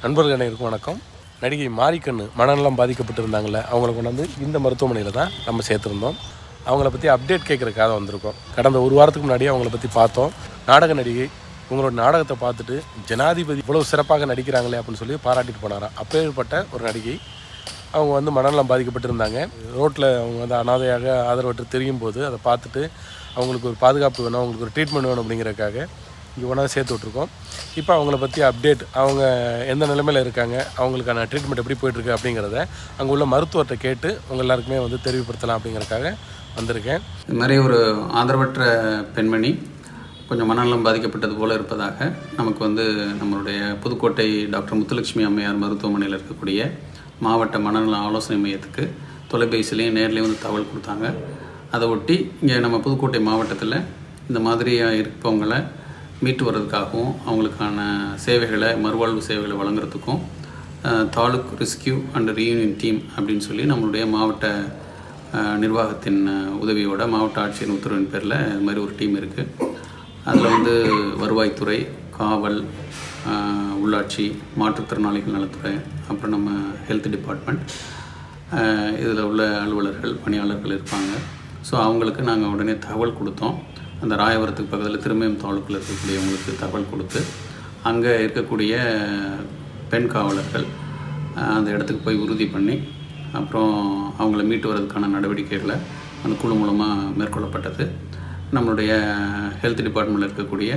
நண்பர்கள் அனைவருக்கும் வணக்கம் நடிகை மாரிக்கண்ணு மனநலம் பாதிக்கப்பட்டிருந்தாங்கல்ல அவங்கள கொண்டாந்து இந்த மருத்துவமனையில் தான் நம்ம சேர்த்துருந்தோம் அவங்கள பற்றி அப்டேட் கேட்குறதுக்காக வந்திருக்கோம் கடந்த ஒரு வாரத்துக்கு முன்னாடி அவங்கள பற்றி பார்த்தோம் நாடக நடிகை உங்களோட நாடகத்தை பார்த்துட்டு ஜனாதிபதி இவ்வளோ சிறப்பாக நடிக்கிறாங்களே அப்படின்னு சொல்லி பாராட்டிட்டு போனாராம் அப்பேற்பட்ட ஒரு நடிகை அவங்க வந்து மனநலம் பாதிக்கப்பட்டிருந்தாங்க ரோட்டில் அவங்க வந்து அனாதையாக ஆதரவற்று தெரியும் போது அதை பார்த்துட்டு அவங்களுக்கு ஒரு பாதுகாப்பு வேணும் அவங்களுக்கு ஒரு ட்ரீட்மெண்ட் வேணும் அப்படிங்கிறதுக்காக இங்கே ஒன்றா சேர்த்து விட்ருக்கோம் இப்போ அவங்கள பற்றி அப்டேட் அவங்க எந்த நிலைமையில் இருக்காங்க அவங்களுக்கான ட்ரீட்மெண்ட் எப்படி போயிட்டுருக்கு அப்படிங்கிறத அங்கே உள்ள மருத்துவர்கிட்ட கேட்டு உங்கள் எல்லாருக்குமே வந்து தெரிவுபடுத்தலாம் அப்படிங்கிறதுக்காக வந்திருக்கேன் இது மாதிரி ஒரு ஆதரவற்ற பெண்மணி கொஞ்சம் மனநலம் பாதிக்கப்பட்டது போல இருப்பதாக நமக்கு வந்து நம்மளுடைய புதுக்கோட்டை டாக்டர் முத்துலட்சுமி அம்மையார் மருத்துவமனையில் இருக்கக்கூடிய மாவட்ட மனநல ஆலோசனை மையத்துக்கு தொலைபேசிலையும் நேர்லேயும் வந்து தகவல் கொடுத்தாங்க அதை ஒட்டி இங்கே நம்ம புதுக்கோட்டை மாவட்டத்தில் இந்த மாதிரியாக இருப்பவங்களை மீட்டு வர்றதுக்காகவும் அவங்களுக்கான சேவைகளை மறுவாழ்வு சேவைகளை வழங்குறதுக்கும் அஹ், taluk rescue and reunion team அப்படின்னு சொல்லி நம்மளுடைய மாவட்ட அஹ், நிர்வாகத்தின் அஹ், உதவியோட மாவட்ட ஆட்சியர் உத்தரவின் பேரில் இது மாதிரி ஒரு டீம் இருக்குது அதில் வந்து வருவாய்த்துறை காவல் அஹ், உள்ளாட்சி மாற்றுத்திறனாளிகள் நலத்துறை அப்புறம் நம்ம ஹெல்த் டிபார்ட்மெண்ட் இதில் உள்ள அலுவலர்கள் பணியாளர்கள் இருப்பாங்க ஸோ அவங்களுக்கு நாங்கள் உடனே தகவல் கொடுத்தோம் அந்த ராயபுரத்துக்கு பக்கத்தில் திருமயம் தாலுக்கில் இருக்கக்கூடியவங்களுக்கு தகவல் கொடுத்து அங்கே இருக்கக்கூடிய பெண் காவலர்கள் அஹ், அந்த இடத்துக்கு போய் உறுதி பண்ணி அப்புறம் அவங்கள மீட்டு வர்றதுக்கான நடவடிக்கைகளை அந்த குழு மூலமாக மேற்கொள்ளப்பட்டது நம்மளுடைய ஹெல்த் டிபார்ட்மெண்ட்டில் இருக்கக்கூடிய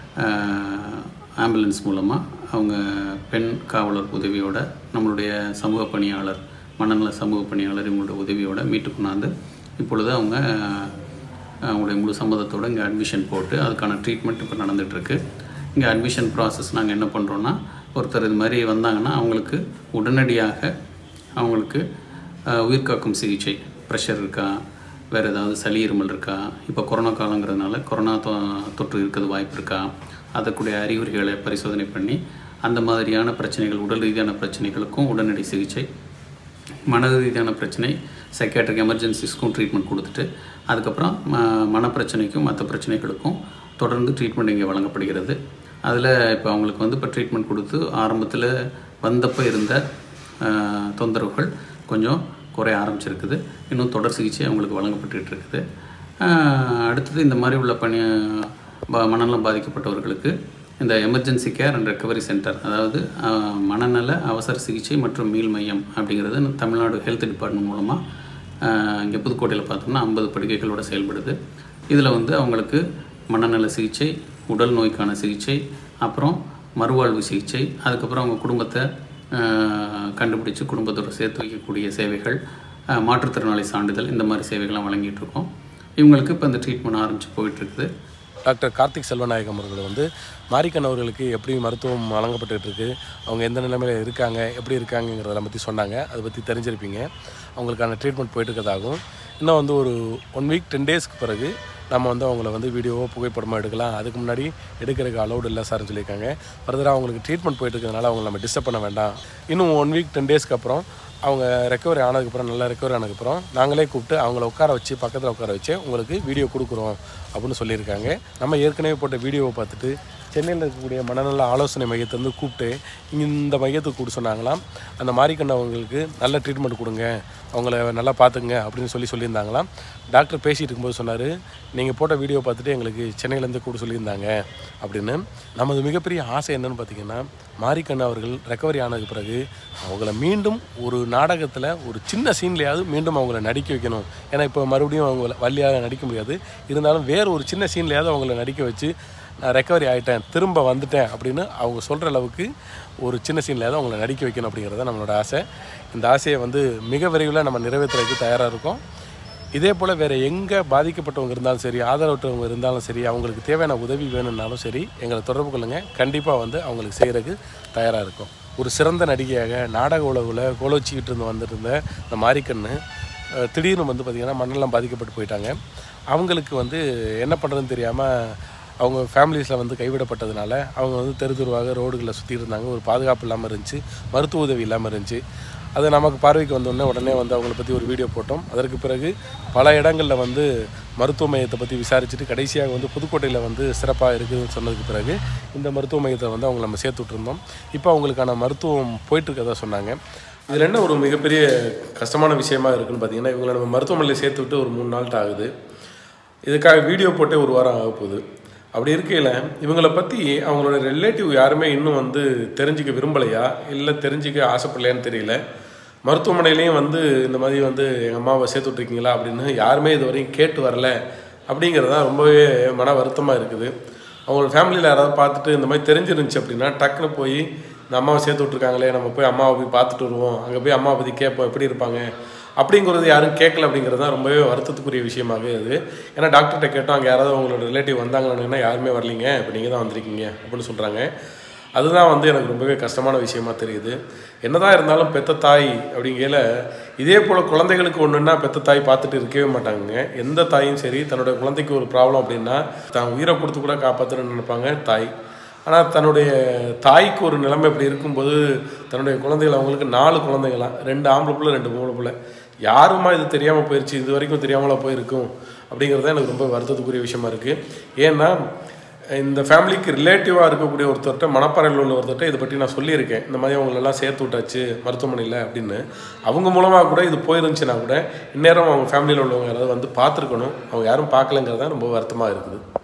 ஆம்புலன்ஸ் மூலமாக அவங்க பெண் காவலர் உதவியோட நம்மளுடைய சமூக பணியாளர் மனநல சமூக பணியாளர் இவங்களோட உதவியோட மீட்டு கொண்டாந்து இப்பொழுது அவங்க அவங்களுடைய முழு சம்மதத்தோடு இங்கே அட்மிஷன் போட்டு அதுக்கான ட்ரீட்மெண்ட் இப்போ நடந்துகிட்ருக்கு இங்கே அட்மிஷன் ப்ராசஸ் நாங்கள் என்ன பண்ணுறோன்னா ஒருத்தர் இது மாதிரி வந்தாங்கன்னா அவங்களுக்கு உடனடியாக அவங்களுக்கு அஹ், உயிர்காக்கும் சிகிச்சை ப்ரெஷர் இருக்கா வேறு ஏதாவது சளி இருமல் இருக்கா இப்போ கொரோனா காலங்கிறதுனால கொரோனா தொ தொற்று இருக்கிறது வாய்ப்பு இருக்கா அதற்குடைய அறிகுறிகளை பரிசோதனை பண்ணி அந்த மாதிரியான பிரச்சனைகள் உடல் ரீதியான பிரச்சனைகளுக்கும் உடனடி சிகிச்சை மன ரீதியான பிரச்சனை சைக்காட்ரிக் எமர்ஜென்சிஸ்க்கும் ட்ரீட்மெண்ட் கொடுத்துட்டு அதுக்கப்புறம் ம மனப்பிரச்சனைக்கும் மற்ற பிரச்சனைகளுக்கும் தொடர்ந்து ட்ரீட்மெண்ட் இங்கே வழங்கப்படுகிறது அதில் இப்போ அவங்களுக்கு வந்து இப்போ ட்ரீட்மெண்ட் கொடுத்து ஆரம்பத்தில் வந்தப்போ இருந்த ஆஹ், தொந்தரவுகள் கொஞ்சம் குறைய ஆரம்பிச்சிருக்குது இன்னும் தொடர் சிகிச்சை அவங்களுக்கு வழங்கப்பட்டுட்டு இருக்குது ஆஹ், அடுத்தது இந்த மாதிரி உள்ள பணி ப- மனநலம் பாதிக்கப்பட்டவர்களுக்கு இந்த emergency care and recovery centre அதாவது ஆஹ், மனநல அவசர சிகிச்சை மற்றும் மீள் மையம் அப்படிங்கிறது நம்ம தமிழ்நாடு ஹெல்த் டிபார்ட்மெண்ட் மூலமாக இங்கே புதுக்கோட்டையில் பார்த்தோம்னா ஐம்பது படுக்கைகளோட செயல்படுது இதில் வந்து அவங்களுக்கு மனநல சிகிச்சை உடல் நோய்க்கான சிகிச்சை அப்புறம் மறுவாழ்வு சிகிச்சை அதுக்கப்புறம் அவங்க குடும்பத்தை ஆஹ், கண்டுபிடிச்சு குடும்பத்தோட சேர்த்து வைக்கக்கூடிய சேவைகள் ஆஹ், மாற்றுத்திறனாளி சான்றிதழ் இந்த மாதிரி சேவைகள்லாம் வழங்கிட்டு இருக்கோம் இவங்களுக்கு இப்போ இந்த ட்ரீட்மெண்ட் ஆரம்பித்து போயிட்டுருக்குது டாக்டர் கார்த்திக் செல்வநாயகம் அவர்கள் வந்து மாரிக்கண் அவர்களுக்கு எப்படி மருத்துவம் வழங்கப்பட்டுட்டு இருக்கு அவங்க எந்த நிலைமையில் இருக்காங்க எப்படி இருக்காங்கங்கிறத பற்றி சொன்னாங்க அதை பற்றி தெரிஞ்சிருப்பீங்க அவங்களுக்கான ட்ரீட்மெண்ட் போயிட்டு இருக்கதாகவும் இன்னும் வந்து ஒரு ஒன் வீக் டென் டேஸ்க்கு பிறகு நம்ம வந்து அவங்கள வந்து வீடியோவோ புகைப்படமோ எடுக்கலாம் அதுக்கு முன்னாடி எடுக்கிறதுக்கு அலௌடு இல்லை சார்னு சொல்லியிருக்காங்க ஃபர்தராக அவங்களுக்கு ட்ரீட்மெண்ட் போயிட்டு இருக்கிறதுனால அவங்கள நம்ம டிஸ்டர்ப் பண்ண வேண்டாம் இன்னும் ஒன் வீக் டென் டேஸ்க்கு அப்புறம் அவங்க ரெக்கவரி ஆனதுக்கப்புறம் நல்லா ரெக்கவரி ஆனதுக்கப்புறம் நாங்களே கூப்பிட்டு அவங்கள உட்கார வச்சு பக்கத்தில் உட்கார வச்சு உங்களுக்கு வீடியோ கொடுக்குறோம் அப்படின்னு சொல்லியிருக்காங்க நம்ம ஏற்கனவே போட்ட வீடியோவை பார்த்துட்டு சென்னையில் இருக்கக்கூடிய மனநல ஆலோசனை மையத்தை வந்து கூப்பிட்டு இங்க இந்த மையத்துக்கு கூப்பிட்டு சொன்னாங்களாம் அந்த மாரிக்கண்ண அவங்களுக்கு நல்ல ட்ரீட்மெண்ட் கொடுங்க அவங்கள நல்லா பார்த்துங்க அப்படின்னு சொல்லி சொல்லியிருந்தாங்களாம் டாக்டர் பேசிகிட்டு இருக்கும்போது சொன்னார் நீங்கள் போட்ட வீடியோ பார்த்துட்டு எங்களுக்கு சென்னையிலேருந்து கூட சொல்லியிருந்தாங்க அப்படின்னு நமது மிகப்பெரிய ஆசை என்னன்னு பார்த்தீங்கன்னா மாரிக்கண்ண அவர்கள் ரெக்கவரி ஆனதுக்கு பிறகு அவங்கள மீண்டும் ஒரு நாடகத்தில் ஒரு சின்ன சீன்லையாவது மீண்டும் அவங்கள நடிக்க வைக்கணும் ஏன்னா இப்போ மறுபடியும் அவங்க வள்ளியாக நடிக்க முடியாது இருந்தாலும் வேறு ஒரு சின்ன சீன்லையாவது அவங்கள நடிக்க வச்சு நான் ரெக்கவரி ஆகிட்டேன் திரும்ப வந்துட்டேன் அப்படின்னு அவங்க சொல்கிற அளவுக்கு ஒரு சின்ன சீன்லையாவது அவங்கள நடிக்க வைக்கணும் அப்படிங்கிறது நம்மளோட ஆசை இந்த ஆசையை வந்து மிக விரைவில் நம்ம நிறைவேற்றுறதுக்கு தயாராக இருக்கோம் இதே போல் வேறு எங்கே பாதிக்கப்பட்டவங்க இருந்தாலும் சரி ஆதரவற்றவங்க இருந்தாலும் சரி அவங்களுக்கு தேவையான உதவி வேணும்னாலும் சரி எங்களை தொடர்பு கொள்ளுங்கள் கண்டிப்பாக வந்து அவங்களுக்கு செய்கிறதுக்கு தயாராக இருக்கும் ஒரு சிறந்த நடிகையாக நாடக உலகில் கோலோச்சிக்கிட்டு இருந்து வந்துருந்த இந்த மாரிக்கண்ணு அஹ், திடீர்னு வந்து பார்த்திங்கன்னா மண்ணெல்லாம் பாதிக்கப்பட்டு போயிட்டாங்க அவங்களுக்கு வந்து என்ன பண்ணுறதுன்னு தெரியாமல் அவங்க ஃபேமிலிஸில் வந்து கைவிடப்பட்டதுனால அவங்க வந்து தெரு தெருவாக ரோடுகளில் சுற்றி இருந்தாங்க ஒரு பாதுகாப்பு இல்லாமல் இருந்துச்சு மருத்துவ உதவி இல்லாமல் இருந்துச்சு அது நமக்கு பார்வைக்கு வந்தோடனே உடனே வந்து அவங்கள பற்றி ஒரு வீடியோ போட்டோம் அதற்கு பிறகு பல இடங்களில் வந்து மருத்துவ மையத்தை பற்றி விசாரிச்சுட்டு கடைசியாக வந்து புதுக்கோட்டையில் வந்து சிறப்பாக இருக்குதுன்னு சொன்னதுக்கு பிறகு இந்த மருத்துவ மையத்தை வந்து அவங்க நம்ம சேர்த்து விட்டுருந்தோம் இப்போ அவங்களுக்கான மருத்துவம் போயிட்டுருக்கதா சொன்னாங்க இதில் என்ன ஒரு மிகப்பெரிய கஷ்டமான விஷயமா இருக்குன்னு பார்த்தீங்கன்னா இவங்களை நம்ம மருத்துவமனையில் சேர்த்து விட்டு ஒரு மூணு நாள்கிட்ட ஆகுது இதுக்காக வீடியோ போட்டே ஒரு வாரம் ஆக போகுது அப்படி இருக்கையில் இவங்களை பற்றி அவங்களோட ரிலேட்டிவ் யாருமே இன்னும் வந்து தெரிஞ்சுக்க விரும்பலையா இல்லை தெரிஞ்சுக்க ஆசைப்படலையான்னு தெரியல மருத்துவமனையிலையும் வந்து இந்த மாதிரி வந்து எங்கள் அம்மாவை சேர்த்து விட்ருக்கீங்களா அப்படின்னு யாருமே இது வரையும் கேட்டு வரல அப்படிங்கிறது தான் ரொம்பவே மன வருத்தமாக இருக்குது அவங்களோட ஃபேமிலியில் யாராவது பார்த்துட்டு இந்த மாதிரி தெரிஞ்சிருந்துச்சு அப்படின்னா டக்குன்னு போய் இந்த அம்மாவை சேர்த்து விட்ருக்காங்களே நம்ம போய் அம்மாவை போய் பார்த்துட்டு வருவோம் அங்கே போய் அம்மாவை பற்றி கேட்போம் எப்படி இருப்பாங்க அப்படிங்கிறது யாரும் கேட்கல அப்படிங்கிறது தான் ரொம்பவே வருத்தத்துக்குரிய விஷயமாகவே இது ஏன்னா டாக்டர்கிட்ட கேட்டோம் அங்கே யாராவது உங்களோட ரிலேட்டிவ் வந்தாங்கன்னா யாருமே வரலீங்க இப்போ நீங்கள் தான் வந்திருக்கீங்க அப்படின்னு சொல்கிறாங்க அதுதான் வந்து எனக்கு ரொம்பவே கஷ்டமான விஷயமா தெரியுது என்னதான் இருந்தாலும் பெத்த தாய் அப்படிங்கையில இதே போல் குழந்தைகளுக்கு ஒன்றுன்னா பெத்த தாய் பார்த்துட்டு இருக்கவே மாட்டாங்க எந்த தாயும் சரி தன்னோட குழந்தைக்கு ஒரு ப்ராப்ளம் அப்படின்னா தான் உயிரை கொடுத்து கூட காப்பாற்றணும்னு நினைப்பாங்க தாய் ஆனால் தன்னுடைய தாய்க்கு ஒரு நிலைமை இப்படி இருக்கும்போது தன்னுடைய குழந்தைகள் அவங்களுக்கு நாலு குழந்தைங்களாம் ரெண்டு ஆம்பளை பிள்ளை ரெண்டு மூணு பிள்ளை யாருமா இது தெரியாமல் போயிடுச்சு இது வரைக்கும் தெரியாமலா போயிருக்கும் அப்படிங்கிறது தான் எனக்கு ரொம்ப வருத்தத்துக்குரிய விஷயமா இருக்குது ஏன்னா இந்த ஃபேமிலிக்கு ரிலேட்டிவாக இருக்கக்கூடிய ஒருத்தர்கிட்ட மணப்பாறையில் உள்ள ஒருத்தர்கிட்ட இதை பற்றி நான் சொல்லியிருக்கேன் இந்த மாதிரி அவங்களெல்லாம் சேர்த்து விட்டாச்சு மருத்துவமனையில் அப்படின்னு அவங்க மூலமாக கூட இது போயிருந்துச்சுன்னா கூட இந்நேரம் அவங்க ஃபேமிலியில் உள்ளவங்க யாராவது வந்து பார்த்துருக்கணும் அவங்க யாரும் பார்க்கலங்கிறது தான் ரொம்ப வருத்தமாக இருக்குது